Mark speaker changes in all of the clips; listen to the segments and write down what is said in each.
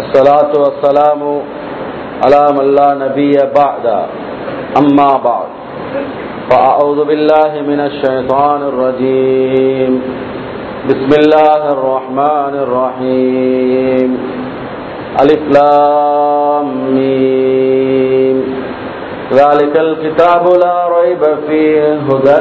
Speaker 1: والصلاة والسلام على من لا نبي بعد أما بعد فأعوذ بالله من الشيطان الرجيم بسم الله الرحمن الرحيم ألف لام ميم ذلك الكتاب لا ريب فيه هدى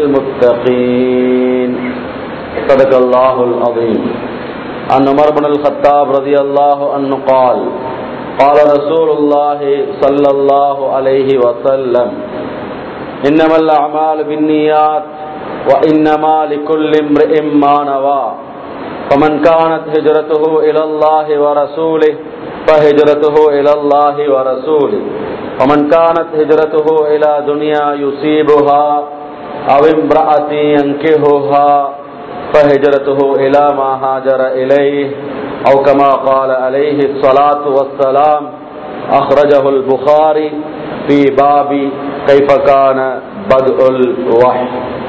Speaker 1: للمتقين صدق الله العظيم عن عمر بن الخطاب رضي الله عنه قال قال رسول الله صلى الله عليه وسلم إنما الأعمال بالنيات وإنما لكل امرئ ما نوى فمن كانت هجرته إلى الله ورسوله فهجرته إلى الله ورسوله ومن كانت هجرته إلى دنيا يصيبها أو امرأة ينكهها فهجرته إلى ما هاجر إليه أو كما قال عليه الصلاة والسلام أخرجه البخاري في باب كيف كان بدء الوحي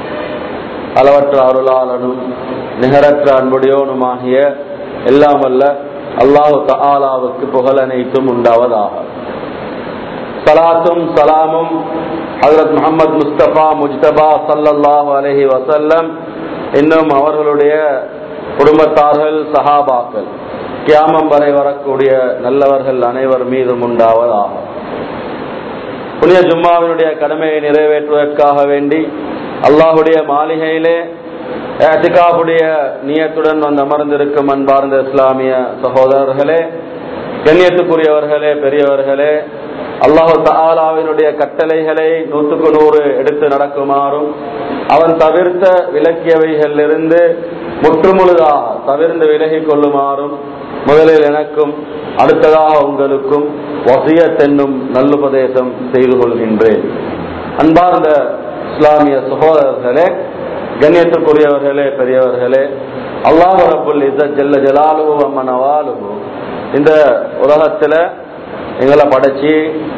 Speaker 1: அளவற்ற அருளாளனும் நிகரற்ற அன்புடையோனுமாகிய எல்லாமல்ல அல்லாஹு தஆலாவுக்கு புகழ் அனைத்தும் உண்டாவதாக சலாத்தும் சலாமும் ஹசரத் முகமது முஸ்தபா முஜ்தபா சல்லல்லாஹு அலஹி வசல்லம் இன்னும் அவர்களுடைய குடும்பத்தார்கள் சஹாபாக்கள் கியாமம் வரை வரக்கூடிய நல்லவர்கள் அனைவர் மீதும் உண்டாவதாக புனித ஜும்மாவினுடைய கடமையை நிறைவேற்றுவதற்காக வேண்டி அல்லாஹுடைய மாளிகையிலே அத்திகாவுடைய நியத்துடன் வந்து அமர்ந்திருக்கும் அன்பார்ந்த இஸ்லாமிய சகோதரர்களே கண்ணியத்துக்குரியவர்களே பெரியவர்களே அல்லாஹு தாலாவினுடைய கட்டளைகளை நூற்றுக்கு நூறு எடுத்து நடக்குமாறும் அவன் தவிர்த்த விலக்கியவைகளிலிருந்து முற்றுமுழுதாக தவிர்ந்து விலகி கொள்ளுமாறும் முதலில் எனக்கும் அடுத்ததாக உங்களுக்கும் வசியத்தென்னும் நல்லுபதேசம் செய்து கொள்கின்றேன் அன்பார்ந்த இஸ்லாமிய சகோதரர்களே கண்ணியத்துக்குரியவர்களே பெரியவர்களே அல்லாஹ் ரபுல் இசத் ஜல்ல ஜலாலுஹு அம்மனவாலுஹு இந்த உலகத்துல எங்களை படைச்சி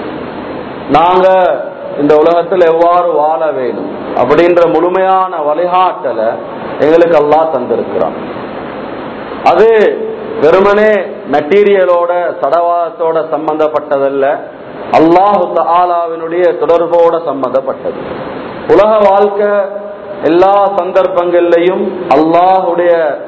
Speaker 1: நாங்க இந்த உலகத்தில் எவ்வாறு வாழ வேணும் அப்படின்ற முழுமையான வழிகாட்டலை எங்களுக்கு அல்லாஹ் தந்திருக்கிறான் அது வெறுமனே மெட்டீரியலோட சடவாதத்தோட சம்பந்தப்பட்டதல்ல அல்லாஹு ஆலாவினுடைய தொடர்போட சம்பந்தப்பட்டது உலக வாழ்க்கை எல்லா சந்தர்ப்பங்கள்லையும் அல்லாஹுடைய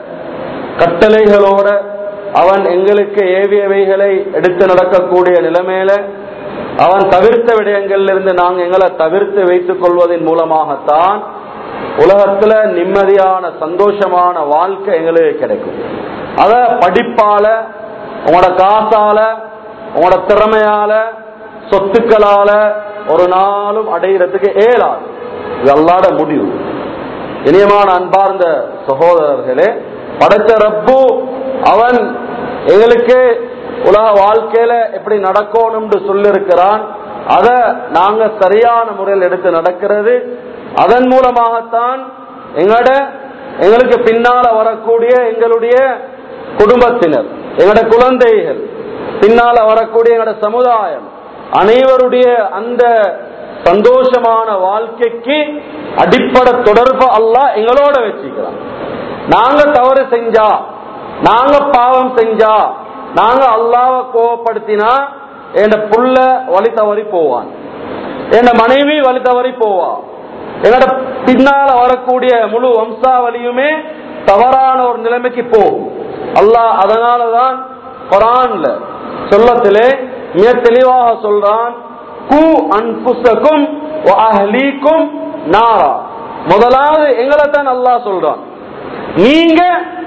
Speaker 1: கட்டளைகளோட அவன் எங்களுக்கு ஏவியவைகளை எடுத்து நடக்கக்கூடிய நிலைமையில அவன் தவிர்த்த விடயங்கள்ல இருந்து நாங்கள் எங்களை தவிர்த்து வைத்துக் கொள்வதன் மூலமாகத்தான் உலகத்துல நிம்மதியான சந்தோஷமான வாழ்க்கை எங்களுக்கு கிடைக்கும் அத படிப்பால உங்களோட காசால உங்களோட திறமையால சொத்துக்களால ஒரு நாளும் அடைகிறதுக்கு ஏலாது இது அல்லாட முடிவு இனியமான அன்பார்ந்த சகோதரர்களே படைச்ச ரப்பு அவன் எங்களுக்கு உலக வாழ்க்கையில எப்படி நடக்கணும்னு சொல்லிருக்கிறான் அத நாங்க சரியான முறையில் எடுத்து நடக்கிறது அதன் மூலமாகத்தான் எங்கட எங்களுக்கு பின்னால வரக்கூடிய எங்களுடைய குடும்பத்தினர் எங்கட குழந்தைகள் பின்னால வரக்கூடிய எங்கட சமுதாயம் அனைவருடைய அந்த சந்தோஷமான வாழ்க்கைக்கு அடிப்படை தொடர்பு அல்ல எங்களோட வச்சுக்கிறான் நாங்க தவறு செஞ்சா நாங்க பாவம் செஞ்சா நாங்க அல்லாவை கோவப்படுத்தினா என் புள்ள வழி தவறி போவான் என் மனைவி வழி தவறி போவா என்னோட பின்னால வரக்கூடிய முழு வம்சாவளியுமே தவறான ஒரு நிலைமைக்கு போகும் அல்லாஹ் அதனாலதான் குரான்ல சொல்லத்திலே மிக தெளிவாக சொல்றான் கு அன்புசக்கும் அஹ்லீக்கும் நாரா முதலாவது எங்களை தான் அல்லாஹ் சொல்றான் நீங்க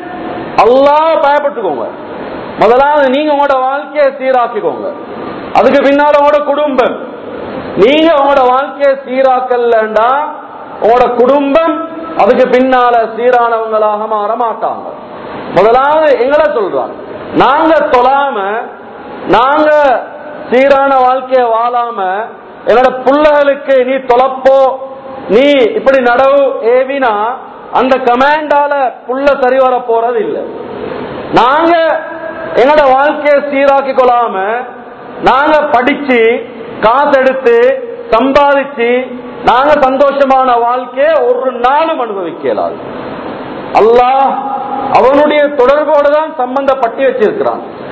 Speaker 1: அல்லாஹ் பயப்பட்டுக்கோங்க முதலாவது நீங்க உங்களோட வாழ்க்கையை சீராக்கிக்கோங்க அதுக்கு பின்னால உங்களோட குடும்பம் நீங்க உங்களோட வாழ்க்கையை சீராக்கலண்டா உங்களோட குடும்பம் அதுக்கு பின்னால சீரானவங்களாக மாற மாட்டாங்க முதலாவது எங்களை சொல்றாங்க நாங்க தொழாம நாங்க சீரான வாழ்க்கைய வாழாம என்னோட பிள்ளைகளுக்கு நீ தொலைப்போ நீ இப்படி நடவு ஏவினா அந்த கமாண்டால புள்ள சரி வர போறது இல்லை நாங்க எங்களோட வாழ்க்கையை சீராக்கி கொள்ளாம நாங்க படிச்சு காசு எடுத்து சம்பாதிச்சு நாங்க சந்தோஷமான வாழ்க்கையை ஒரு நாளும் அனுபவிக்கலாது அல்லாஹ் அவனுடைய தொடர்போடு தான் சம்பந்தப்பட்டு வச்சிருக்கிறான்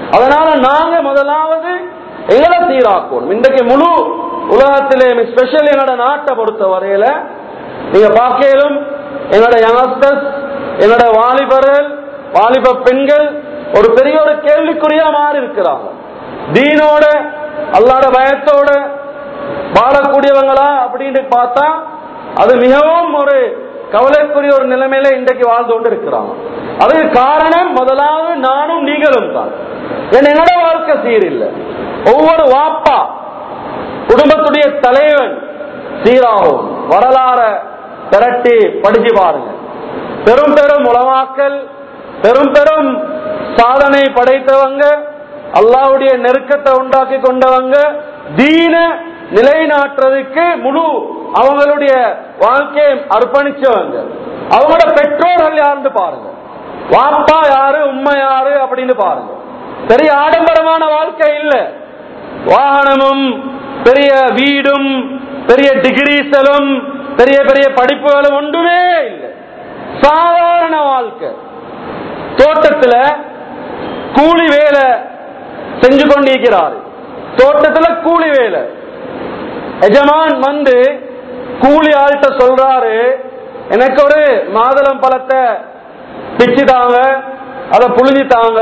Speaker 1: அதனால நாங்க முதலாவது எங்களை சீராக்கணும் இன்றைக்கு முழு உலகத்திலே ஸ்பெஷல் என்னோட நாட்டை பொறுத்த வரையில நீங்க பார்க்கலும் என்னோட யங்ஸ்டர்ஸ் என்னோட வாலிபர்கள் வாலிப பெண்கள் ஒரு பெரிய ஒரு கேள்விக்குறியா மாறி இருக்கிறாங்க தீனோட அல்லாட பயத்தோட வாழக்கூடியவங்களா அப்படின்னு பார்த்தா அது மிகவும் ஒரு கவலைக்குரிய ஒரு நிலைமையில இன்றைக்கு வாழ்ந்து கொண்டு இருக்கிறாங்க அதுக்கு காரணம் முதலாவது நானும் நீங்களும் தான் ஏன்னா என்னோட வாழ்க்கை சீரில்லை ஒவ்வொரு வாப்பா குடும்பத்துடைய தலைவன் சீராகும் வரலாற திரட்டி படிச்சு பாருங்க பெரும் பெரும் உலமாக்கல் பெரும் பெரும் சாதனை படைத்தவங்க அல்லாவுடைய நெருக்கத்தை உண்டாக்கி கொண்டவங்க தீன நிலைநாட்டுறதுக்கு முழு அவங்களுடைய வாழ்க்கையை அர்ப்பணிச்சவங்க அவங்களோட பெற்றோர்கள் யாருன்னு பாருங்க வாப்பா யாரு உண்மை யாரு அப்படின்னு பாருங்க பெரிய ஆடம்பரமான வாழ்க்கை இல்ல வாகனமும் பெரிய வீடும் பெரிய டிகிரிஸலும் பெரிய பெரிய படிப்புகளும் ஒன்றுமே இல்லை சாதாரண வாழ்க்கை தோட்டத்துல கூலி வேலை செஞ்சு கொண்டிருக்கிறாரு தோட்டத்துல கூலி வேலை எஜமான் வந்து கூலி ஆள்கிட்ட சொல்றாரு எனக்கு ஒரு மாதுளம் பழத்தை பிச்சு தாங்க அதை புழிஞ்சு தாங்க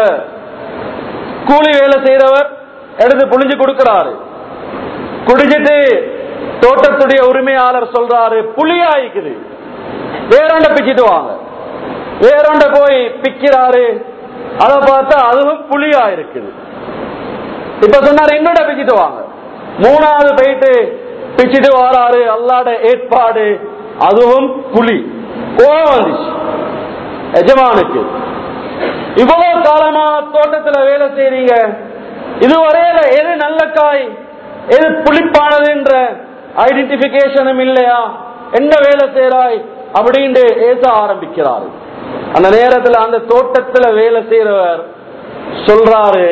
Speaker 1: கூலி வேலை செய்யறவர் எடுத்து புழிஞ்சு கொடுக்கிறாரு குடிச்சிட்டு தோட்டத்துடைய உரிமையாளர் சொல்றாரு புளியாயிக்குது வேறாண்ட பிச்சிட்டு வாங்க வேறாண்ட போய் பிக்கிறாரு அதை பார்த்தா அதுவும் புளியா இருக்குது இப்ப சொன்னாரு இன்னொட பிச்சிட்டு வாங்க மூணாவது போயிட்டு பிச்சிட்டு வராரு அல்லாட ஏற்பாடு அதுவும் புலி கோவம் வந்துச்சு எஜமானுக்கு இவ்வளவு காலமா தோட்டத்துல வேலை செய்றீங்க இதுவரையில எது நல்ல காய் எது புளிப்பானது என்ற ஐடென்டிபிகேஷனும் இல்லையா என்ன வேலை செய்யறாய் அப்படின்னு ஏச ஆரம்பிக்கிறாரு அந்த நேரத்துல அந்த தோட்டத்துல வேலை செய்யறவர் சொல்றாரு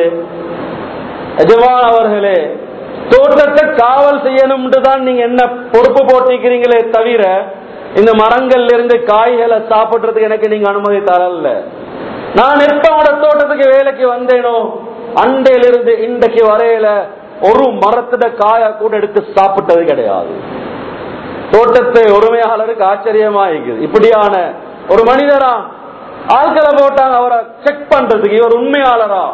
Speaker 1: எஜமான் அவர்களே தோட்டத்தை காவல் செய்யணும்னு தான் நீங்க என்ன பொறுப்பு போட்டிருக்கிறீங்களே தவிர இந்த மரங்கள்ல இருந்து காய்களை சாப்பிடுறதுக்கு எனக்கு நீங்க அனுமதி தரல நான் எப்ப உங்களோட தோட்டத்துக்கு வேலைக்கு வந்தேனோ அண்டையிலிருந்து இன்றைக்கு வரையில ஒரு மரத்துல காய கூட எடுத்து சாப்பிட்டது கிடையாது தோட்டத்தை உரிமையாளருக்கு ஆச்சரியமா இருக்குது இப்படியான ஒரு மனிதரா ஆட்களை போட்டாங்க அவரை செக் பண்றதுக்கு இவர் உண்மையாளரா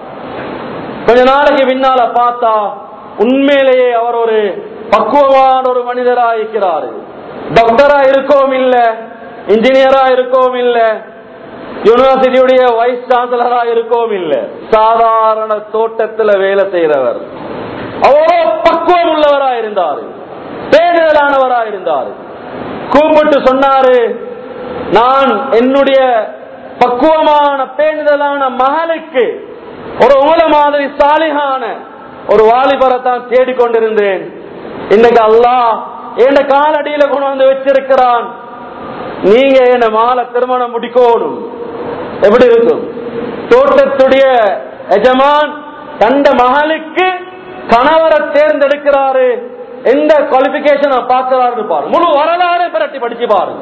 Speaker 1: கொஞ்ச நாளைக்கு பின்னால பார்த்தா உண்மையிலேயே அவர் ஒரு பக்குவமான ஒரு மனிதரா இருக்கிறாரு டாக்டரா இருக்கவும் இல்ல இன்ஜினியரா இருக்கவும் இல்ல யூனிவர்சிட்டியுடைய வைஸ் சான்சலரா இருக்கவும் இல்ல சாதாரண தோட்டத்துல வேலை செய்யறவர் அவ்வளோ பக்குவம் உள்ளவரா இருந்தாரு பேணுதலானவரா இருந்தாரு கூப்பிட்டு சொன்னாரு நான் என்னுடைய பக்குவமான பேணுதலான மகளுக்கு ஒரு உங்கள மாதிரி சாலிகான ஒரு வாலிபரை தான் தேடிக்கொண்டிருந்தேன் இன்னைக்கு அல்லாஹ் என் காலடியில கொண்டு வந்து வச்சிருக்கிறான் நீங்க என்ன மாலை திருமணம் முடிக்கணும் எப்படி இருக்கும் தோட்டத்துடைய எஜமான் தந்த மகளுக்கு கணவரை தேர்ந்தெடுக்கிறாரு எந்த குவாலிபிகேஷனை பார்க்கிறாரு பாருங்க முழு வரலாறு பிரட்டி படிச்சு பாருங்க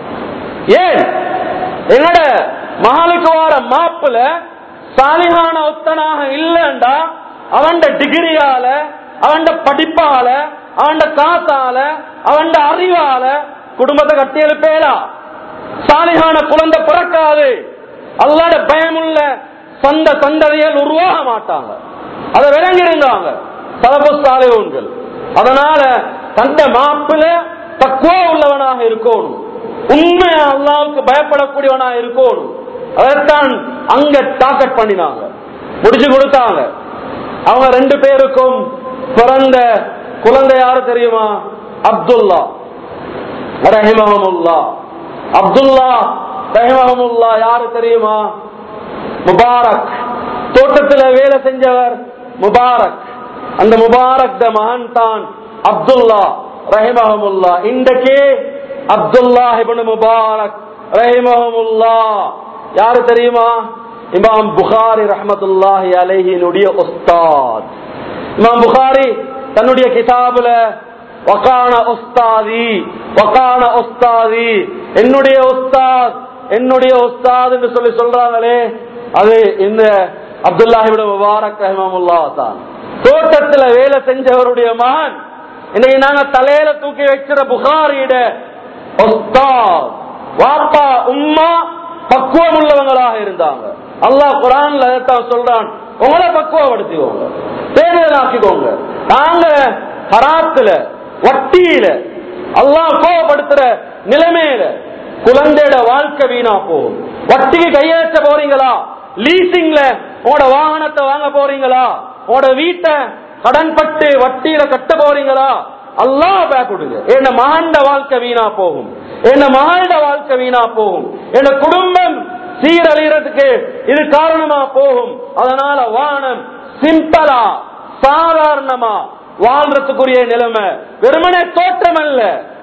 Speaker 1: ஏன் என்னோட மகளுக்கு வர மாப்பிள்ள சாலிகான ஒத்தனாக இல்லண்டா அவன் டிகிரியால அவன் படிப்பால அவன் காத்தால அவன் அறிவால குடும்பத்தை கட்டி எழுப்பேலா சாலிகான குழந்தை பிறக்காது அல்லாட பயமுள்ள சொந்த சந்ததிகள் உருவாக மாட்டாங்க அதை விளங்கி இருந்தாங்க சலபு சாலிகோன்கள் அதனால தந்த மாப்பிள தக்குவா உள்ளவனாக இருக்கணும் உண்மையா அல்லாவுக்கு பயப்படக்கூடியவனாக இருக்கணும் அதைத்தான் அங்க டாக்கெட் பண்ணினாங்க முடிச்சு கொடுத்தாங்க அவங்க ரெண்டு பேருக்கும் பிறந்த குழந்தை யாரு தெரியுமா அப்துல்லா ரஹிமஹமுல்லா அப்துல்லா ரஹிமஹமுல்லா யாரு தெரியுமா முபாரக் தோட்டத்துல வேலை செஞ்சவர் முபாரக் அந்த முபாரக் த மகன் தான் அப்துல்லா ரஹிமஹமுல்லா இன்றைக்கு அப்துல்லா இப்னு முபாரக் ரஹிமஹமுல்லா யாரு தெரியுமா இமாம் புகாரி ரஹமத்துல்லாஹி அலைஹினுடைய உஸ்தாத் இமாம் புகாரி தன்னுடைய கிதாபுல வக்கான உஸ்தாதி வக்கான உஸ்தாதி என்னுடைய உஸ்தாத் என்னுடைய உஸ்தாத் என்று சொல்லி சொல்றாங்களே அது இந்த அப்துல்லாஹிபிட முபாரக் ரஹிமமுல்லா தான் தோட்டத்துல வேலை செஞ்சவருடைய மகன் இன்னைக்கு நாங்க தலையில தூக்கி வச்சிட புகாரிட உஸ்தாத், வாப்பா உம்மா பக்குவம் உள்ளவங்களாக இருந்தாங்க அல்லாஹ் குரான்ல அதைத்தான் சொல்றான் உங்களை பக்குவப்படுத்திக்கோங்க தேர்தல் ஆக்கிக்கோங்க நாங்க ஹராத்துல வட்டியில அல்லாஹ் கோவப்படுத்துற நிலைமையில குழந்தையோட வாழ்க்கை வீணா போகும் வட்டிக்கு கையெழுத்த போறீங்களா லீசிங்ல உங்களோட வாகனத்தை வாங்க போறீங்களா உங்களோட வீட்டை கடன்பட்டு வட்டியில கட்ட போறீங்களா அல்லாஹ் பயப்படுங்க என்ன மகண்ட வாழ்க்கை வீணா போகும் என்ன மகண்ட வாழ்க்கை வீணா போகும் என்ன குடும்பம் சீரழியறதுக்கு இது காரணமா போகும் அதனால வானம் சிம்பிளா சாதாரணமா வாழ்றதுக்குரிய நிலைமை வெறுமனே தோற்றம் அல்ல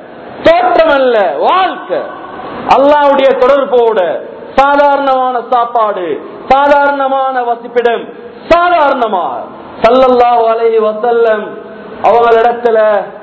Speaker 1: தோற்றம் அல்ல வாழ்க்கை அல்லாவுடைய தொடர்போட சாதாரணமான சாப்பாடு சாதாரணமான வசிப்பிடம் சாதாரணமா சல்லல்லாஹு அலைஹி வஸல்லம் அவங்களிடத்துல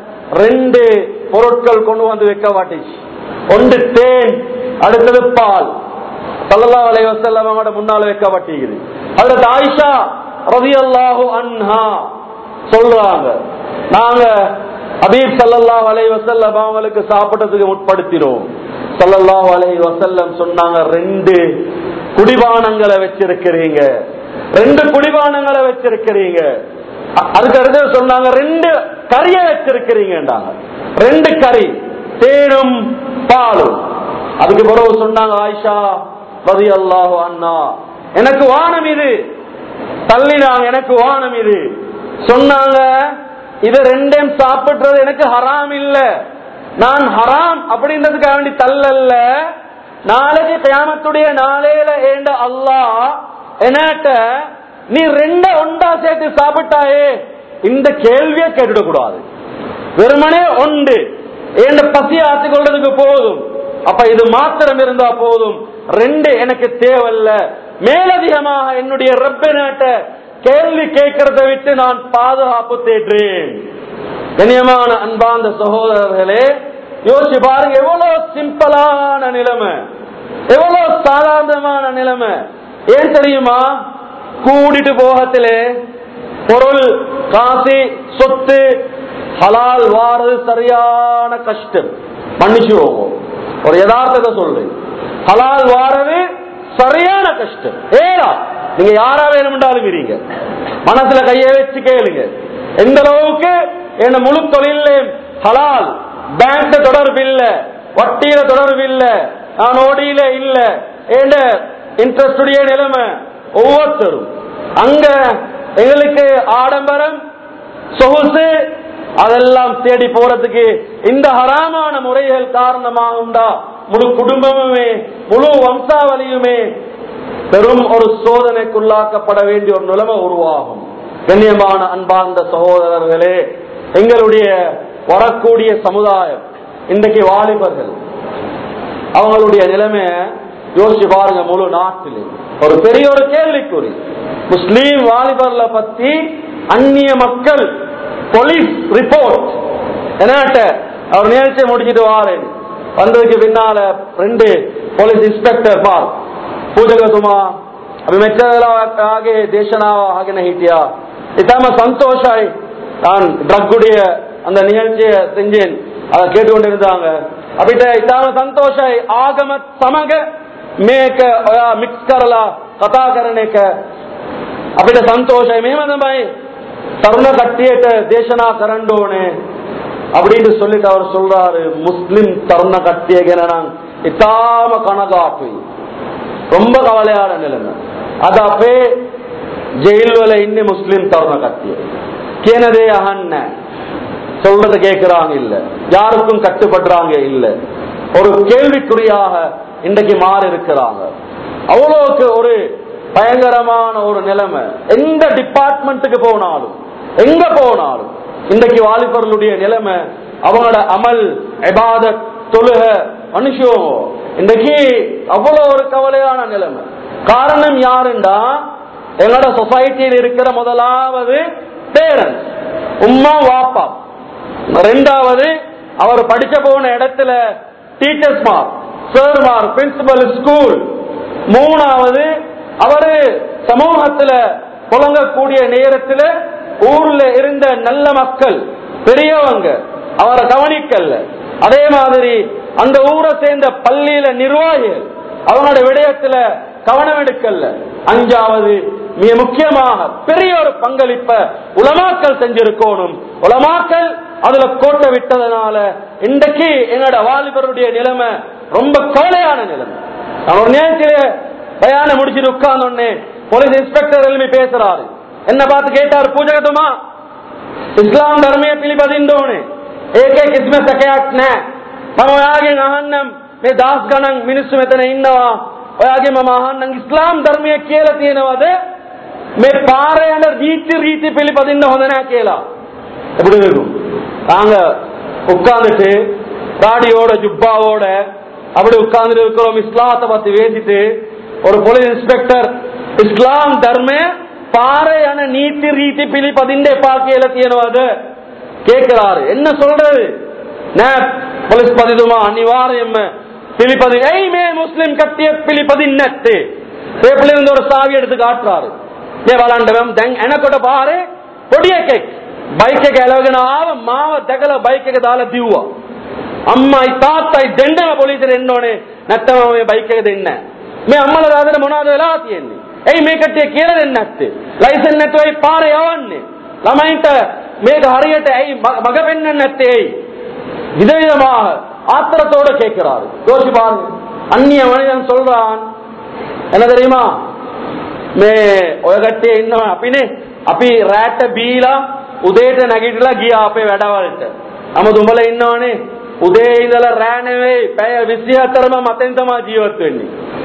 Speaker 1: ரெண்டு பொருட்கள் கொண்டு வந்து வைக்க மாட்டேச்சு ஒன்று தேன் அடுத்தது பால் சல்லல்லாஹு அலைஹி வஸல்லம் அவங்களோட முன்னால வைக்கப்பட்டிருக்குது அடுத்து ஆயிஷா ரலியல்லாஹு அன்ஹா சொல்றாங்க நாங்க ஹபீப் ஸல்லல்லாஹு அலைஹி வஸல்லம் அவங்களுக்கு சாப்பிட்டதுக்கு முற்படுத்தினோம் ஸல்லல்லாஹு அலைஹி வஸல்லம் சொன்னாங்க ரெண்டு குடிபானங்களை வச்சிருக்கிறீங்க ரெண்டு குடிபானங்களை வச்சிருக்கிறீங்க அ- அதுக்கு அடுத்து சொன்னாங்க ரெண்டு கறிய வச்சிருக்கிறீங்கன்றாங்க ரெண்டு கறி தேனும் பாலும் அதுக்கு பிறகு சொன்னாங்க ஆயிஷா ரலியல்லாஹு அன்ஹா எனக்கு வானம் இது தள்ளினாங்க எனக்கு வானம் இது சொன்னாங்க இது ரெண்டையும் சாப்பிடுறது எனக்கு ஹராம் இல்ல நான் ஹராம் அப்படின்றதுக்காக வேண்டி தள்ளல்ல நாளைக்கு கியாமத்துடைய நாளையில ஏண்ட அல்லாஹ் என்னட்ட நீ ரெண்ட ஒண்டா சேர்த்து சாப்பிட்டாயே இந்த கேள்வியை கேட்டுடக் கூடாது வெறுமனே உண்டு ஏண்ட பசி ஆத்திக் கொள்றதுக்கு போதும் அப்ப இது மாத்திரம் இருந்தா போதும் ரெண்டு எனக்கு தேவையில்ல மேலதிகமாக என்னுடைய ரப்ப நாட்ட கேள்வி கேட்கறதை விட்டு நான் பாதுகாப்பு தேடுறேன் கண்ணியமான அன்பார்ந்த சகோதரர்களே யோசிச்சு பாருங்க எவ்வளவு சிம்பிளான நிலைமை எவ்வளவு சாதாரணமான நிலைமை ஏன் தெரியுமா கூடிட்டு போகத்திலே பொருள் காசு சொத்து ஹலால் வாரது சரியான கஷ்டம் மன்னிச்சுவோங்க ஒரு யதார்த்தத்தை சொல்றேன் ஹலால் வாரது சரியான கஷ்டம் ஏடா நீங்க யாரா வேணும்ன்றாலும் இருங்க மனசுல கைய வச்சு கேளுங்க எந்த அளவுக்கு என்ன முழு தொழில ஹலால் பேங்க் தொடர்பு இல்ல வட்டியில தொடர்பு இல்ல நான் ஓடியில இல்ல ஏண்ட இன்ட்ரெஸ்ட் உடைய நிலைமை ஒவ்வொருத்தரும் அங்க எங்களுக்கு ஆடம்பரம் சொகுசு அதெல்லாம் தேடி போறதுக்கு இந்த ஹராமான முறைகள் காரணமாகும்டா முழு குடும்பமுமே முழு வம்சாவளியுமே பெரும் ஒரு சோதனைக்குள்ளாக்கப்பட வேண்டிய ஒரு நிலைமை உருவாகும் கண்ணியமான அன்பார்ந்த சகோதரர்களே எங்களுடைய வரக்கூடிய சமுதாயம் இன்றைக்கு வாலிபர்கள் அவங்களுடைய நிலைமை யோசிச்சு பாருங்க முழு நாட்டிலே ஒரு பெரிய ஒரு கேள்விக்குறி முஸ்லீம் வாலிபர்ல பத்தி அந்நிய மக்கள் போலீஸ் ரிப்போர்ட் என்னட்ட அவர் நிகழ்ச்சியை முடிச்சிட்டு வாரேன் வந்ததுக்கு பின்னால ரெண்டு ಪೊಲೀಸ್ ಇನ್ಸ್ಪೆಕ್ಟರ್ ಪಾರ್ ಪೂಜೆಗ ತುಮ ಅಭಿ ಮೆಚ್ಚದೆಲ್ಲ ಹಾಗೆ ದೇಶನಾವ ಹಾಗೆನ ಹಿಟ್ಟಿಯ ಇತ್ತಾಮ ಸಂತೋಷ நான் ட்ரக் உடைய அந்த நிகழ்ச்சியை செஞ்சேன் அதை கேட்டுக்கொண்டிருந்தாங்க அப்பிட்ட இத்தாம சந்தோஷ ஆகம சமக மேක ඔයා මික්ස් කරලා කතා කරන එක අපිට සන්තෝෂයි මෙහෙම තමයි තරුණ කට්ටියට දේශනා කරන්න ඕනේ அப்படின்னு சொல்லிட்டு அவர் சொல்றாரு முஸ்லிம் தருண கட்டிய நான் இத்தாம கனகாட்டு ரொம்ப கவலையான நிலைமை அது அப்பே ஜெயில் வல இன்னும் முஸ்லிம் தருண கட்டிய கேனதே அகன்ன சொல்றத கேட்கிறாங்க இல்ல யாருக்கும் கட்டுப்படுறாங்க இல்ல ஒரு கேள்விக்குறியாக இன்றைக்கு மாறி இருக்கிறாங்க அவ்வளவுக்கு ஒரு பயங்கரமான ஒரு நிலைமை எந்த டிபார்ட்மெண்ட்டுக்கு போனாலும் எங்க போனாலும் இன்றைக்கு வாலிபர்களுடைய நிலைமை அவங்களோட அமல் எபாதத் தொழுக மனுஷம் இன்றைக்கு அவ்வளவு ஒரு கவலையான நிலைமை காரணம் யாருண்டா எங்களோட சொசைட்டியில் இருக்கிற முதலாவது பேரண்ட்ஸ் உம்மா வாப்பா ரெண்டாவது அவர் படிச்ச போன இடத்துல டீச்சர்ஸ் மார் சார் மார் பிரின்சிபல் ஸ்கூல் மூணாவது அவரு சமூகத்துல புழங்கக்கூடிய நேரத்துல ஊர்ல இருந்த நல்ல மக்கள் பெரியவங்க அவரை கவனிக்கல அதே மாதிரி அந்த ஊரை சேர்ந்த பள்ளியில நிர்வாகிகள் அவங்களோட விடயத்துல கவனம் எடுக்கல அஞ்சாவது மிக முக்கியமாக பெரிய ஒரு பங்களிப்ப உலமாக்கல் செஞ்சிருக்கணும் உலமாக்கல் அதுல கோட்டை விட்டதனால இன்றைக்கு எங்களோட வாலிபருடைய நிலைமை ரொம்ப கவலையான நிலைமை நான் ஒரு நேரத்திலே பயான முடிச்சுட்டு உட்கார்ந்த உடனே போலீஸ் இன்ஸ்பெக்டர் எழுப்பி பேசுறாரு என்ன பார்த்து கேட்டாரு பூஜகத்துமா ඉස්ලාම් ධර්මයේ පිළිපදින්න ඕනේ. ඒකේ කිසිම සැකයක් නැහැ. මම ඔයාගෙන් අහන්නම් මේ දහස් ගණන් මිනිස්සු මෙතන ඉන්නවා. ඔයාගේ මම අහන්නම් ඉස්ලාම් ධර්මය කියලා තියෙනවද? මේ පාරේ යන රීති රීති පිළිපදින්න හොඳ නැහැ කියලා. எப்படி இருக்கும் நாங்க உட்கார்ந்துட்டு ராடியோட ஜுப்பாவோட அப்படி உட்கார்ந்துட்டு இருக்கிறோம் இஸ்லாத்தை பத்தி பேசிட்டு ஒரு போலீஸ் இன்ஸ்பெக்டர் இஸ்லாம் தர்ம பாறையான நீති ரீதி பிலிப்பதிண்டே பாக்கியில තියෙනවද கேட்கிறாரு என்ன சொல்றது நான் போலீஸ் பதிதுமா அனிவாரியம் பிலிப்பதி ஐ மே முஸ்லிம் கட்டிய பிலிப்பதின்னத்து சேப்பில இருந்து ஒரு சாவி எடுத்து காட்டுறாரு ஏ வளாண்டவன் දැන් එනකොට පාරේ පොඩි එකෙක් බයික් එක ඇලවගෙන ආව මාව දැකලා බයික් එක දාලා දිව්වා අම්මයි තාත්තයි දෙන්නම පොලිසියට එන්න ඕනේ නැත්නම් මේ බයික් එක දෙන්නේ නැහැ. මේ අම්මලා දාදර මොනවද වෙලා තියෙන්නේ ඇයි මේ කට්ටිය කියලා දෙන්නේ නැත්තේ ලයිසන් නැතුවයි පාරේ යවන්නේ ළමයින්ට මේක හරියට ඇයි මග- මග පෙන්වන්නේ නැත්තේ ඇයි விதவிதமாக ஆத்திரத்தோட கேட்கிறாரு யோசிச்சு பாருங்க அந்நிய மனிதன் சொல்றான் என்ன தெரியுமா මේ ඔය කට්ටිය ඉන්නවා අපිනේ අපි රැට බීලා උදේට නැගිටලා ගියා අපේ වැඩවලට. නමුත් උඹලා ඉන්නවනේ උදේ ඉඳලා රෑ නෙවෙයි පැය 24ම මතෙන් තමයි ජීවත් වෙන්නේ.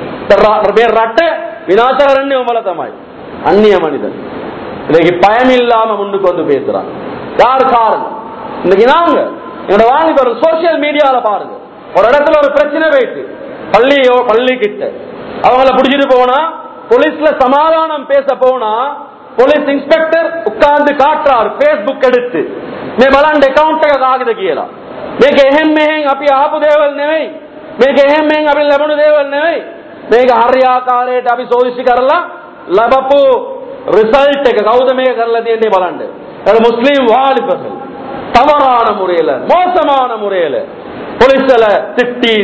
Speaker 1: ර- මේ රට විනාශ කරන්නේ උඹලා තමයි. அந்நிய மனிதன் இன்னைக்கு பயம் இல்லாம முன்னுக்கு வந்து பேசுறான் யார் காரணம் இன்னைக்கு நாங்க என்னோட வாலிபர் சோசியல் மீடியால பாருங்க ஒரு இடத்துல ஒரு பிரச்சனை போயிட்டு பள்ளியோ பள்ளி கிட்ட அவங்கள பிடிச்சிட்டு போனா போலீஸ்ல சமாதானம் பேச போனா போலீஸ் இன்ஸ்பெக்டர் உட்கார்ந்து காட்டுறார் பேஸ்புக் எடுத்து මේ බලන්න account එක කාගෙද කියලා මේක එහෙම් මෙහෙන් අපි ආපු දේවල් නෙවෙයි මේක එහෙම් මෙහෙන් අපි ලැබුණු දේවල් නෙවෙයි මේක හරියාකාරයට අපි සෝදිසි කරලා ලැබපු ரிசல்ட் එක කවුද මේක කරලා තියෙන්නේ බලන්න அது முஸ்லீம் வாலிபர்கள் தவறான முறையில மோசமான முறையில போலீஸ்ல திட்டி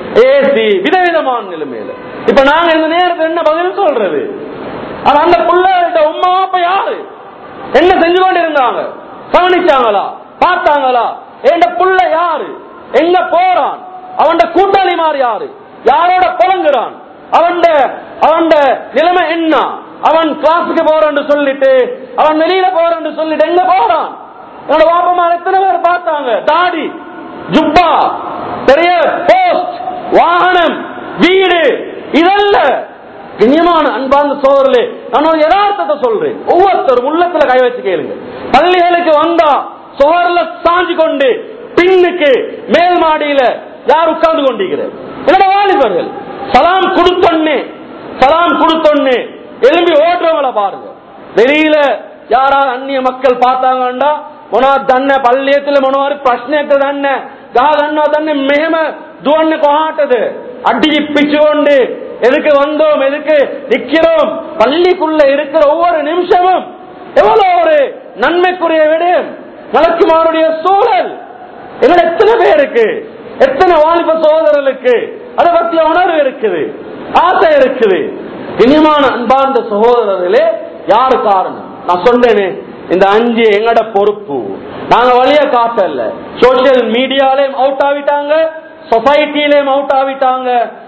Speaker 1: ஏசி விதவிதமான நிலைமையில இப்ப நாங்க இந்த நேரத்துல என்ன பதில் சொல்றது ஆனா அந்த பிள்ளைகிட்ட உமா அப்ப யாரு என்ன செஞ்சு கொண்டு இருந்தாங்க கவனிச்சாங்களா பார்த்தாங்களா என் புள்ள யாரு எங்க போறான் அவன் கூட்டாளி மாதிரி யாரு யாரோட புலங்குறான் அவன் அவன் நிலைமை என்ன அவன் கிளாஸுக்கு போறான்னு சொல்லிட்டு அவன் வெளியில போறான்னு சொல்லிட்டு எங்க போறான் என்னோட வாப்பமா எத்தனை பேர் பார்த்தாங்க தாடி ஜுப்பா பெரிய போஸ்ட் வாகனம் வீடு இதல்ல கண்ணியமான அன்பார்ந்த சோதரலே நான் ஒரு யதார்த்தத்தை சொல்றேன் ஒவ்வொருத்தரும் உள்ளத்துல கை வச்சு கேளுங்க பள்ளிகளுக்கு வந்தா சோழர்ல சாஞ்சு கொண்டு பின்னுக்கு மேல் மாடியில யார் உட்கார்ந்து கொண்டிருக்கிறார் என்னோட வாலிபர்கள் சலாம் கொடுத்தொன்னே சலாம் கொடுத்தொன்னே எழும்பி ஓடுறவங்கள பாருங்க வெளியில யாராவது அந்நிய மக்கள் பார்த்தாங்கண்டா මොනවද දන්න පල්ලියතුල මොනවාරි ප්‍රශ්නයක්ද දන්න ගහ ගන්නවා දන්නේ මෙහෙම දුවන්නේ කොහාටද அடி பிச்சுக்கொண்டு எதுக்கு வந்தோம் எதுக்கு நிக்கிறோம் பள்ளிக்குள்ள இருக்கிற ஒவ்வொரு நிமிஷமும் எவ்வளவு ஒரு நன்மைக்குரிய விடயம் மலக்குமாருடைய சூழல் எங்களை எத்தனை பேருக்கு எத்தனை வாலிப சகோதரர்களுக்கு அதை பத்திய உணர்வு இருக்குது ஆசை இருக்குது இனிமான அன்பார்ந்த சகோதரர்களே யாரு காரணம் நான் சொன்னேனே இந்த அஞ்சு எங்கட பொறுப்பு நாங்க வழிய காட்டல சோசியல் மீடியாலையும் அவுட் ஆவிட்டாங்க சொசைட்டிலையும் அவுட் ஆவிட்டாங்க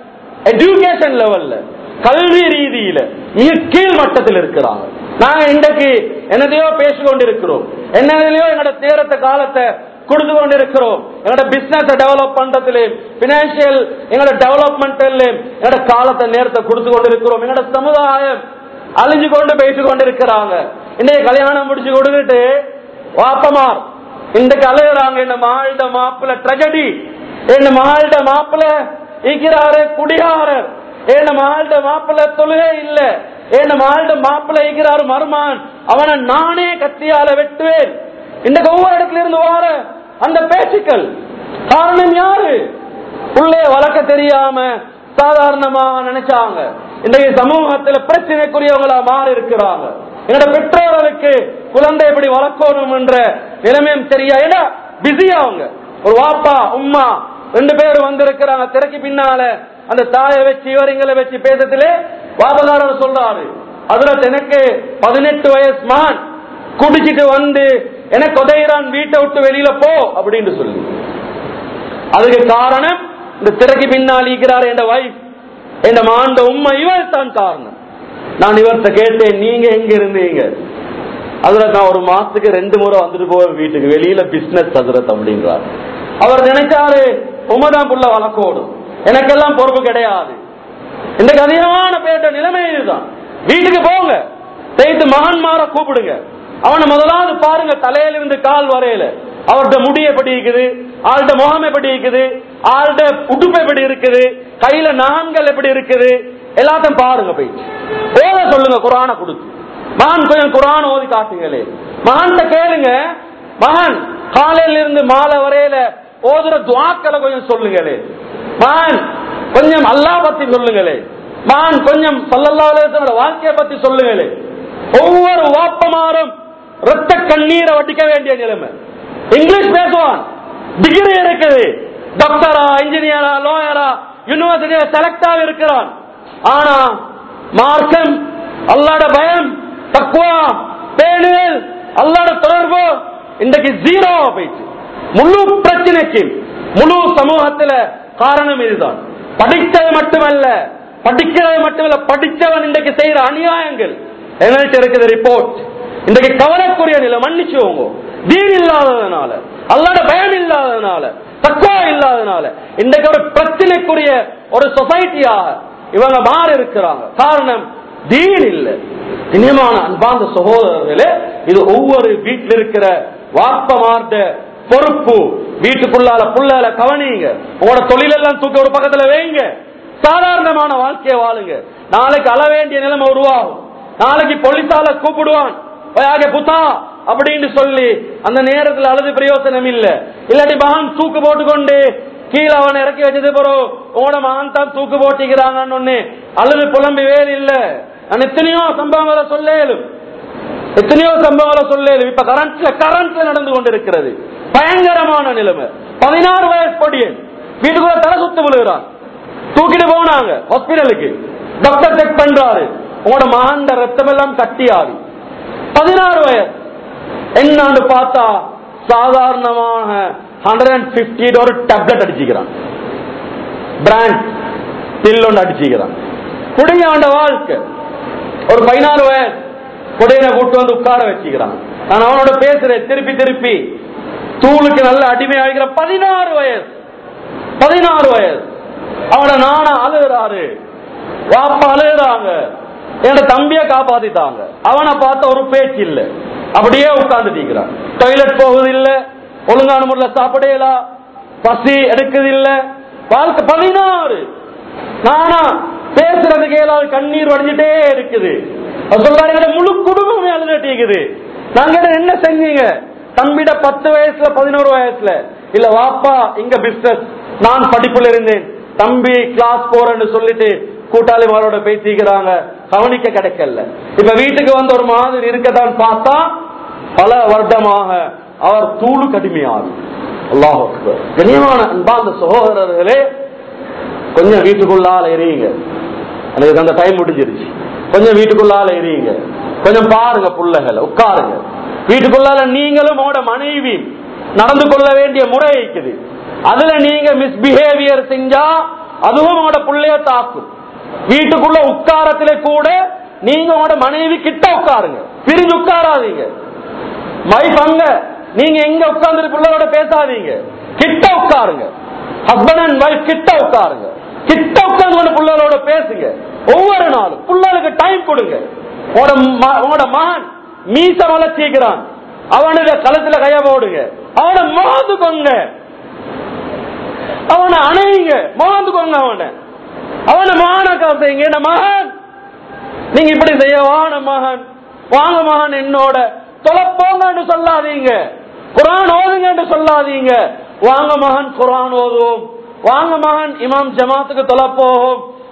Speaker 1: எஜுகேஷன் லெவல்ல கல்வி ரீதியில மிக கீழ் மட்டத்தில் இருக்கிறாங்க நாங்க இன்றைக்கு என்னதையோ பேசிக்கொண்டிருக்கிறோம் என்னதையோ எங்களோட தேரத்த காலத்தை கொடுத்து கொண்டிருக்கிறோம் எங்களோட பிசினஸ் டெவலப் பண்றதுலயும் பினான்சியல் எங்களோட டெவலப்மெண்ட்லயும் எங்களோட காலத்தை நேரத்தை கொடுத்து கொண்டிருக்கிறோம் எங்களோட சமுதாயம் அழிஞ்சு கொண்டு பேசிக் கொண்டிருக்கிறாங்க இன்னைக்கு கல்யாணம் முடிச்சு கொடுத்துட்டு வாப்பமார் இன்றைக்கு அலையுறாங்க என்ன மகள்ட மாப்பிள்ள ட்ரெஜடி என்ன மகள்ட மாப்பிள்ள ஈக்கிறாரு குடிகாரர் என்ன மகள்ட மாப்பிள்ள தொழுகை இல்ல என்ன மகள்ட மாப்பிள்ள ஈக்கிறாரு மருமான் அவனை நானே கத்தியால வெட்டுவேன் இன்னைக்கு ஒவ்வொரு இடத்துல இருந்து வார அந்த பேச்சுக்கள் காரணம் யாரு உள்ளே வளர்க்க தெரியாம சாதாரணமா நினைச்சாங்க இன்றைய சமூகத்துல பிரச்சனைக்குரியவங்களா மாறி இருக்கிறாங்க என்னோட பெற்றோர்களுக்கு குழந்தை எப்படி வளர்க்கணும் என்ற நிலைமையும் சரியா ஏன்னா பிஸி அவங்க ஒரு வாப்பா உம்மா ரெண்டு பேரும் வந்திருக்கிறாங்க திரைக்கு பின்னால அந்த தாயை வச்சு இவரிங்களை வச்சு பேசத்திலே வாபகாரர் சொல்றாரு அதுல எனக்கு பதினெட்டு வயசு மான் குடிச்சிட்டு வந்து எனக்கு உதயிறான் வீட்டை விட்டு வெளியில போ அப்படின்னு சொல்லி அதுக்கு காரணம் இந்த திரைக்கு பின்னால் இருக்கிறார் என் வைஃப் என் மாண்ட உண்மை இவர் தான் காரணம் நான் இவர்கிட்ட கேட்டேன் நீங்க எங்க இருந்தீங்க அதுல நான் ஒரு மாசத்துக்கு ரெண்டு முறை வந்துட்டு போவேன் வீட்டுக்கு வெளியில பிசினஸ் சதுரத் அப்படின்றார் அவர் நினைச்சாரு உமதான் புள்ள வளர்க்கோடும் எனக்கெல்லாம் பொறுப்பு கிடையாது இந்த அதிகமான பேட்ட நிலைமை இதுதான் வீட்டுக்கு போங்க செய்து மகன்மார கூப்பிடுங்க அவனை முதலாவது பாருங்க தலையில இருந்து கால் வரையில அவர்கிட்ட முடி எப்படி இருக்குது ஆள்கிட்ட முகம் எப்படி இருக்குது ஆள்கிட்ட உடுப்பு எப்படி இருக்குது கையில நகங்கள் எப்படி இருக்குது எல்லாத்தையும் பாருங்க போய் ஓத சொல்லுங்க குரானை கொடுத்து மகன் கொஞ்சம் குரான் ஓதி காட்டுங்களே மகன்கிட்ட கேளுங்க மகன் காலையில இருந்து மாலை வரையில ஓதுற துவாக்களை கொஞ்சம் சொல்லுங்களே மகன் கொஞ்சம் அல்லா பத்தி சொல்லுங்களே மகன் கொஞ்சம் சல்லல்லா அலைஹிஸ்ஸலாமோட வாழ்க்கையை பத்தி சொல்லுங்களே ஒவ்வொரு வாப்பமாரும் ரத்த கண்ணீரை வட்டிக்க வேண்டிய நிலைமை இங்கிலீஷ் பேசுவான் டிகிரி இருக்குது டாக்டரா இன்ஜினியரா லாயரா யூனிவர்சிட்டியில செலக்ட் ஆகி இருக்கிறான் ஆனா மார்க்கம் அல்லாட பயம் தக்குவா பேணுதல் அல்லாட தொடர்பு இன்றைக்கு ஜீரோ போயிடுச்சு முழு பிரச்சனைக்கு முழு சமூகத்துல காரணம் இதுதான் படித்தது மட்டுமல்ல படிக்கிறது மட்டுமல்ல படித்தவன் இன்றைக்கு செய்யற அநியாயங்கள் எங்கள்கிட்ட இருக்குது ரிப்போர்ட் இன்றைக்கு கவலைக்குரிய நிலை மன்னிச்சுவோங்க தீன் இல்லாததுனால அல்லாட பயம் இல்லாததுனால தக்குவா இல்லாததுனால இன்றைக்கு ஒரு பிரச்சனைக்குரிய ஒரு சொசைட்டியாக இவங்க மாறி இருக்கிறாங்க காரணம் தீன் இல்லை இனியமான அன்பார்ந்த சகோதரர்களே இது ஒவ்வொரு வீட்டில் இருக்கிற வாப்பமார்ந்த பொறுப்பு வீட்டுக்குள்ளால புள்ளால கவனிங்க உங்களோட தொழிலெல்லாம் தூக்கி ஒரு பக்கத்துல வைங்க சாதாரணமான வாழ்க்கையை வாழுங்க நாளைக்கு அள வேண்டிய நிலைமை உருவாகும் நாளைக்கு போலீசால கூப்பிடுவான் போயாக புத்தா அப்படின்னு சொல்லி அந்த நேரத்தில் அழுது பிரயோசனம் இல்ல இல்லாட்டி மகன் தூக்கு போட்டுக்கொண்டு கீழே அவனை இறக்கி வச்சது பிறகு உங்களோட மகன் தான் தூக்கு போட்டிக்கிறாங்கன்னு ஒண்ணு அழுது புலம்பி வேறு இல்ல நான் எத்தனையோ சம்பவங்களை சொல்லேலும் எத்தனையோ சம்பவங்களை சொல்லேலும் இப்ப கரண்ட்ல கரண்ட்ல நடந்து கொண்டிருக்கிறது பயங்கரமான நிலைமை பதினாறு வயசு பொடியன் வீட்டுக்குள்ள தலை சுத்து விழுகிறான் தூக்கிட்டு போனாங்க ஹாஸ்பிட்டலுக்கு டாக்டர் செக் பண்றாரு உங்களோட மகன் ரத்தம் எல்லாம் கட்டியாரு பதினாறு வயசு என்னான்னு பார்த்தா சாதாரணமாக ஹண்ட்ரட் அண்ட் பிப்டி ஒரு டேப்லெட் அடிச்சுக்கிறான் பிராண்ட் பில் ஒன்று அடிச்சுக்கிறான் குடியாண்ட வாழ்க்கை ஒரு பதினாறு வயசு குடையனை கூட்டு வந்து உட்கார வச்சுக்கிறான் நான் அவனோட பேசுறேன் திருப்பி திருப்பி தூளுக்கு நல்ல அடிமை ஆகிற பதினாறு வயசு பதினாறு வயசு அவனை நானா அழுகிறாரு வாப்பா அழுகிறாங்க என்னோட தம்பிய காப்பாத்திட்டாங்க அவனை பார்த்த ஒரு பேச்சு இல்ல அப்படியே உட்கார்ந்து தீக்கிறான் டாய்லெட் போகுது இல்ல ஒழுங்கான முறையில் சாப்பிடலாம் பசி எடுக்குது இல்ல வாழ்க்கை பதினாறு நானா பேசுறதுக்கு ஏதாவது கண்ணீர் வடிஞ்சிட்டே இருக்குது அவர் சொல்றாரு "எங்கட முழு குடும்பமே அழுதுட்டிருக்குது நாங்க என்ன செஞ்சீங்க தம்பிட பத்து வயசுல பதினோரு வயசுல இல்ல வாப்பா இங்க பிசினஸ் நான் படிப்புல இருந்தேன் தம்பி கிளாஸ் போறேன்னு சொல்லிட்டு கூட்டாளிமாரோட பேசிக்கிறாங்க கவனிக்க கிடைக்கல இப்ப வீட்டுக்கு வந்து ஒரு மாதிரி இருக்கதான் பார்த்தா பல வருடமாக அவர் தூளு கடுமையாகும் அல்லாஹ் அக்பர். கண்ணியமான அன்பார்ந்த சகோதரர்களே கொஞ்சம் வீட்டுக்குள்ளால எரியுங்க எனக்கு அந்த டைம் முடிஞ்சிருச்சு கொஞ்சம் வீட்டுக்குள்ளால எரியுங்க கொஞ்சம் பாருங்க புள்ளைகளை உட்காருங்க வீட்டுக்குள்ளால நீங்களும் உங்களோட மனைவி நடந்து கொள்ள வேண்டிய முறை இருக்குது அதுல நீங்க மிஸ்பிஹேவியர் செஞ்சா அதுவும் உங்களோட புள்ளைய தாக்கும் வீட்டுக்குள்ள உட்காரத்துல கூட நீங்க உங்களோட மனைவி கிட்ட உட்காருங்க பிரிஞ்சு உட்காராதீங்க வைஃப் அங்க நீங்க எங்க உட்கார்ந்து பிள்ளையோட பேசாதீங்க கிட்ட உட்காருங்க ஹஸ்பண்ட் அண்ட் வைஃப் கிட்ட உட்காருங்க கிட்ட உட்கார்ந்து பிள்ளைகளோட பேசுங்க ஒவ்வொரு நாளும் பிள்ளைகளுக்கு டைம் கொடுங்க உங்களோட ம- உங்களோட மகன் மீச வளர்ச்சிக்கிறான் அவனுடைய கழுத்துல கைய போடுங்க அவனை மோந்துக்கோங்க அவனை அணையுங்க மோந்துக்கோங்க அவனை அவனை மகான காசைங்க என்ன மகன் நீங்க இப்படி செய்ய வான மகன் வாங்க மகன் என்னோட தொலைப்போங்கன்னு சொல்லாதீங்க குரான் ஓதுங்கன்னு சொல்லாதீங்க வாங்க மகன் குரான் ஓதுவோம் வாங்க மகன் இமாம் ஜமாத்துக்கு தொலைப்போவோம்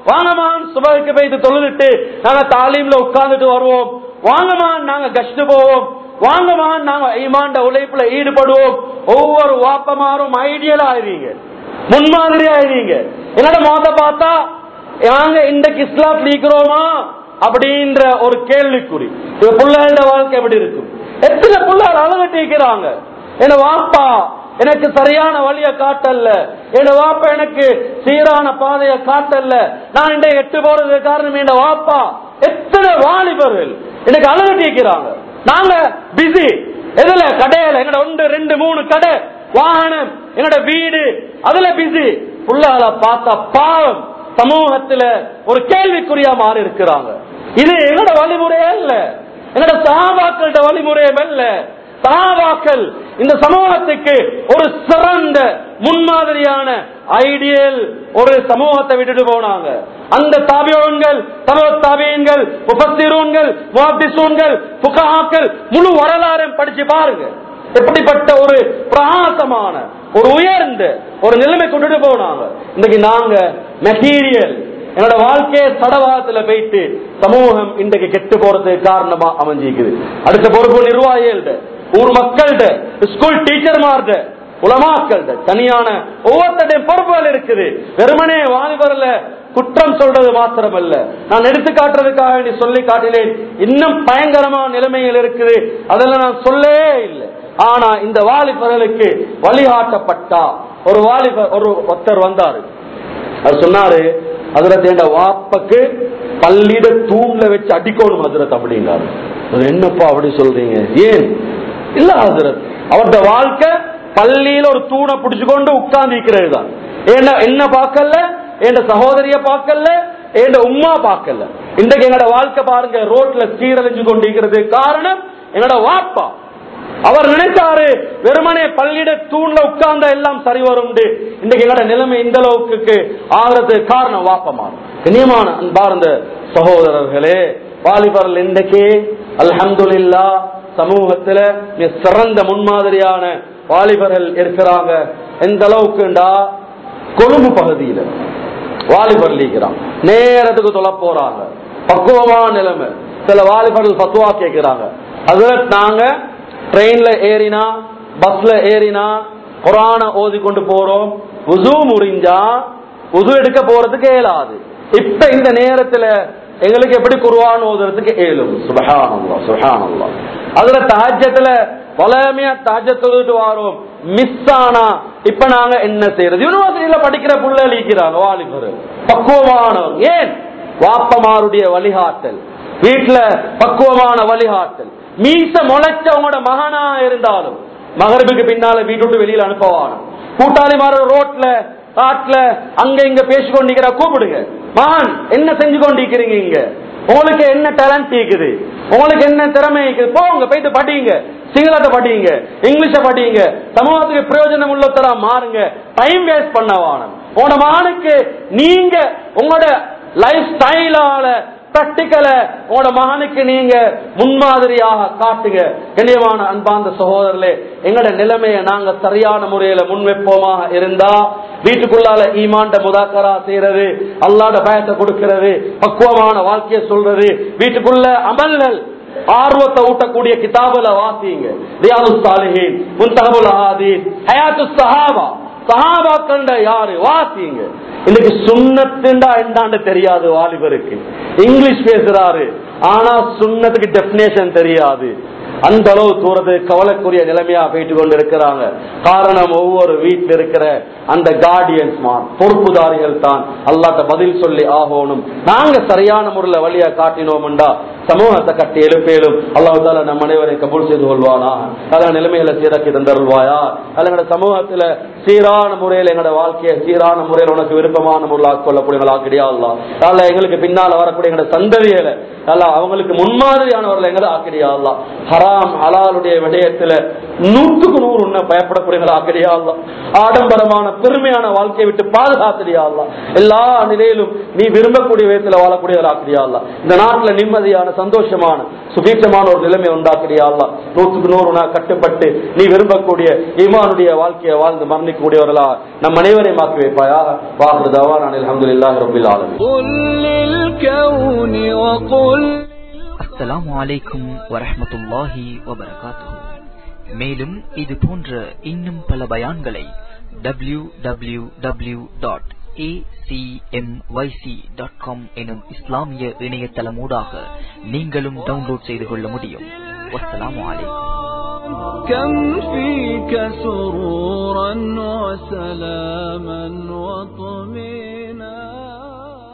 Speaker 1: வாங்கமான் சுபகுக்கு போயிட்டு தொழுதுட்டு நாங்க தாலீம்ல உட்கார்ந்துட்டு வருவோம் வாங்கமான் நாங்க கஷ்டு போவோம் வாங்கமான் நாங்க ஈமாண்ட உழைப்புல ஈடுபடுவோம் ஒவ்வொரு வாப்பமாரும் ஐடியலா ஆயிருவீங்க முன்மாதிரி ஆயிருவீங்க என்னோட மோத பார்த்தா நாங்க இன்றைக்கு இஸ்லாம் நீக்கிறோமா அப்படின்ற ஒரு கேள்விக்குறி இது பிள்ளைகளோட வாழ்க்கை எப்படி இருக்கும் எத்தனை பிள்ளைகள் அழகட்டிக்கிறாங்க என்ன வாப்பா எனக்கு சரியான வழிய காட்டல்ல என் வாப்பா எனக்கு சீரான பாதைய காட்டல்ல நான் இன்றைய எட்டு போறது காரணம் என் வாப்பா எத்தனை வாலிபர்கள் எனக்கு அழகட்டிக்கிறாங்க நாங்க பிஸி எதுல கடையில எங்கட ஒன்று ரெண்டு மூணு கடை வாகனம் எங்கட வீடு அதுல பிஸி புள்ளால பார்த்தா பாவம் சமூகத்துல ஒரு கேள்விக்குறியா மாறி இருக்கிறாங்க இது என்னோட வழிமுறையே இல்ல என்னோட சாபாக்களோட வழிமுறையே அல்ல சாபாக்கள் இந்த சமூகத்துக்கு ஒரு சிறந்த முன்மாதிரியான ஐடியல் ஒரு சமூகத்தை விட்டுட்டு போனாங்க அந்த தாபியோன்கள் தமோ தாபியன்கள் முபத்திரூன்கள் முஹத்திசூன்கள் புகாக்கள் முழு வரலாறையும் படிச்சு பாருங்க எப்படிப்பட்ட ஒரு பிரகாசமான ஒரு உயர்ந்த ஒரு நிலைமை கொண்டுட்டு போனாங்க இன்னைக்கு நாங்க மெட்டீரியல் என்னோட வாழ்க்கையை சடவாதத்துல போயிட்டு சமூகம் இன்றைக்கு கெட்டு போறதுக்கு காரணமா அமைஞ்சிக்குது அடுத்த பொறுப்பு நிர்வாகிகள்ட ஊர் மக்கள்கிட்ட ஸ்கூல் டீச்சர்மார்ட உலமாக்கள்ட தனியான ஒவ்வொருத்தருடைய பொறுப்புகள் இருக்குது வெறுமனே வாலிபர்ல குற்றம் சொல்றது மாத்திரம் அல்ல நான் எடுத்து காட்டுறதுக்காக வேண்டி சொல்லி காட்டினேன் இன்னும் பயங்கரமான நிலைமைகள் இருக்குது அதெல்லாம் நான் சொல்லவே இல்லை ஆனா இந்த வாலிபர்களுக்கு வழிகாட்டப்பட்டா ஒரு வாலிபர் ஒரு ஒருத்தர் வந்தாரு அவர் சொன்னாரு அதுல தேண்ட வாப்பக்கு பள்ளியிட தூண்ல வச்சு அடிக்கணும் ஹசரத் அப்படின்னாரு அது என்னப்பா அப்படி சொல்றீங்க ஏன் இல்ல ஹசரத் அவருடைய வாழ்க்கை பள்ளியில ஒரு தூணை பிடிச்சுக்கொண்டு உட்கார்ந்து இருக்கிறது தான் என்ன என்ன பார்க்கல என் சகோதரிய பார்க்கல என் உம்மா பார்க்கல இன்றைக்கு எங்களோட வாழ்க்கை பாருங்க ரோட்ல சீரழிஞ்சு கொண்டிருக்கிறது காரணம் என்னோட வாப்பா அவர் நினைச்சாரு வெறுமனே பள்ளியிட தூண்ல உட்கார்ந்த எல்லாம் சரி வரும் இன்றைக்கு எங்களோட நிலைமை இந்த அளவுக்கு ஆகிறது காரணம் வாப்பமா கண்ணியமான அன்பார்ந்த சகோதரர்களே வாலிபர்கள் இன்றைக்கு அல்ஹம்துலில்லா சமூகத்துல மிக சிறந்த முன்மாதிரியான வாலிபர்கள் இருக்கிறாங்க எந்த அளவுக்குண்டா கொழும்பு பகுதியில வாலிபர் லீக்கிறான் நேரத்துக்கு தொலை போறாங்க பக்குவமான நிலைமை சில வாலிபர்கள் பத்துவா கேட்கிறாங்க அதுல நாங்க ட்ரெயின்ல ஏறினா பஸ்ல ஏறினா குரான ஓதி கொண்டு போறோம் உசு முறிஞ்சா உது எடுக்க போறதுக்கு இயலாது இப்ப இந்த நேரத்துல எங்களுக்கு எப்படி குர்ஆன் ஓதுறதுக்கு ஏழும் சுபஹானல்லா சுபஹானல்லா அதுல தஹஜத்துல வளமையா தஹஜத் ஓதிட்டு வாரோம் மிஸ் ஆனா இப்ப நாங்க என்ன செய்யறது யூனிவர்சிட்டியில படிக்கிற புள்ள அளிக்கிறாங்க வாலிபர் பக்குவமானவர் ஏன் வாப்பமாருடைய வழிகாட்டல் வீட்டுல பக்குவமான வழிகாட்டல் மீச முளைச்சவங்களோட மகனா இருந்தாலும் மகரபுக்கு பின்னால வீட்டு விட்டு வெளியில அனுப்பவான கூட்டாளிமார ரோட்ல காட்டுல அங்க இங்க பேசிக்கொண்டிருக்கிற கூப்பிடுங்க மகன் என்ன செஞ்சு கொண்டிருக்கிறீங்க இங்க உங்களுக்கு என்ன டேலண்ட் இருக்குது உங்களுக்கு என்ன திறமை இருக்குது போங்க போயிட்டு படிங்க சிங்களத்தை படிங்க இங்கிலீஷ படிங்க சமூகத்துக்கு பிரயோஜனம் உள்ளத்தரா மாறுங்க டைம் வேஸ்ட் பண்ணவானம் உங்களோட மகனுக்கு நீங்க உங்களோட லைஃப் ஸ்டைலால பிராக்டிக்கல உங்களோட மகனுக்கு நீங்க முன்மாதிரியாக காட்டுங்க கண்ணியமான அன்பார்ந்த சகோதரர்களே எங்களோட நிலைமையை நாங்க சரியான முறையில முன்வைப்போமாக இருந்தா வீட்டுக்குள்ளால ஈமாண்ட முதாக்கரா செய்யறது அல்லாட பயத்தை கொடுக்கிறது பக்குவமான வாழ்க்கையை சொல்றது வீட்டுக்குள்ள அமல்கள் ஆர்வத்தை ஊட்டக்கூடிய கிதாபுல வாசிங்க ரியாது சாலிஹின் முன்தகபுல் ஆதீன் ஹயாத்து சஹாபா சஹாபாக்கண்ட யாரு வாசிங்க இன்னைக்கு சுண்ணத்துண்டா என்னன்னு தெரியாது வாலிபருக்கு இங்கிலீஷ் பேசுறாரு ஆனா சுண்ணத்துக்கு டெபினேஷன் தெரியாது அந்த அளவு தூரத்து கவலைக்குரிய நிலைமையா போயிட்டு கொண்டு இருக்கிறாங்க காரணம் ஒவ்வொரு வீட்டில் இருக்கிற அந்த கார்டியன்ஸ் பொறுப்புதாரிகள் தான் அல்லாட்ட பதில் சொல்லி ஆகணும் நாங்க சரியான முறையில் வழியா காட்டினோம்டா சமூகத்தை கட்டி எழுப்பேலும் அல்லாஹால நம் அனைவரையும் கபூல் செய்து கொள்வானா அதன நிலைமையில சீராக்கி தந்தருள்வாயா அல்ல சமூகத்துல சீரான முறையில் எங்களோட வாழ்க்கையை சீரான முறையில் உனக்கு விருப்பமான முறையில் கொள்ளக்கூடியவங்களா கிடையாது அல்ல எங்களுக்கு பின்னால வரக்கூடிய எங்களோட சந்ததிகளை அல்ல அவங்களுக்கு முன்மாதிரியானவர்கள் எங்களை ஆக்கிடியா ஹராம் ஹலாலுடைய விடயத்துல நூற்றுக்கு நூறு உன்னை பயப்படக்கூடியவர்களா ஆக்கிறியா அல்லா ஆடம்பரமான பெருமையான வாழ்க்கையை விட்டு பாதுகாத்திரியா அல்லா எல்லா நிலையிலும் நீ விரும்பக்கூடிய விதத்துல வாழக்கூடியவர்களா ஆக்கிறியா அல்லா இந்த நாட்டுல நிம்மதியான சந்தோஷமான சுபீட்சமான ஒரு நிலைமை உண்டாக்கிறியா அல்லா நூற்றுக்கு நூறு நான் கட்டுப்பட்டு நீ விரும்பக்கூடிய ஈமானுடைய வாழ்க்கையை வாழ்ந்து மரணிக்கக்கூடியவர்களா நம் அனைவரையும் ஆக்கி வைப்பாயா வாக்குறதாவா நான் அலமதுல்லாஹி ரபில் ஆலமீன்
Speaker 2: قل للكون وقل
Speaker 3: அஸ்ஸலாமு அலைக்கும் வரஹ்மத்துல்லாஹி வபரகாத்துஹு மேலும் இது போன்ற இன்னும் பல பயான்களை W W W dot dot com எனும் இஸ்லாமிய இணையதளமூடாக நீங்களும் டவுன்லோட் செய்து கொள்ள முடியும் வஸ்ஸலாமு அலைக்கும்
Speaker 2: كم فيك سرورا وسلاما وطهورا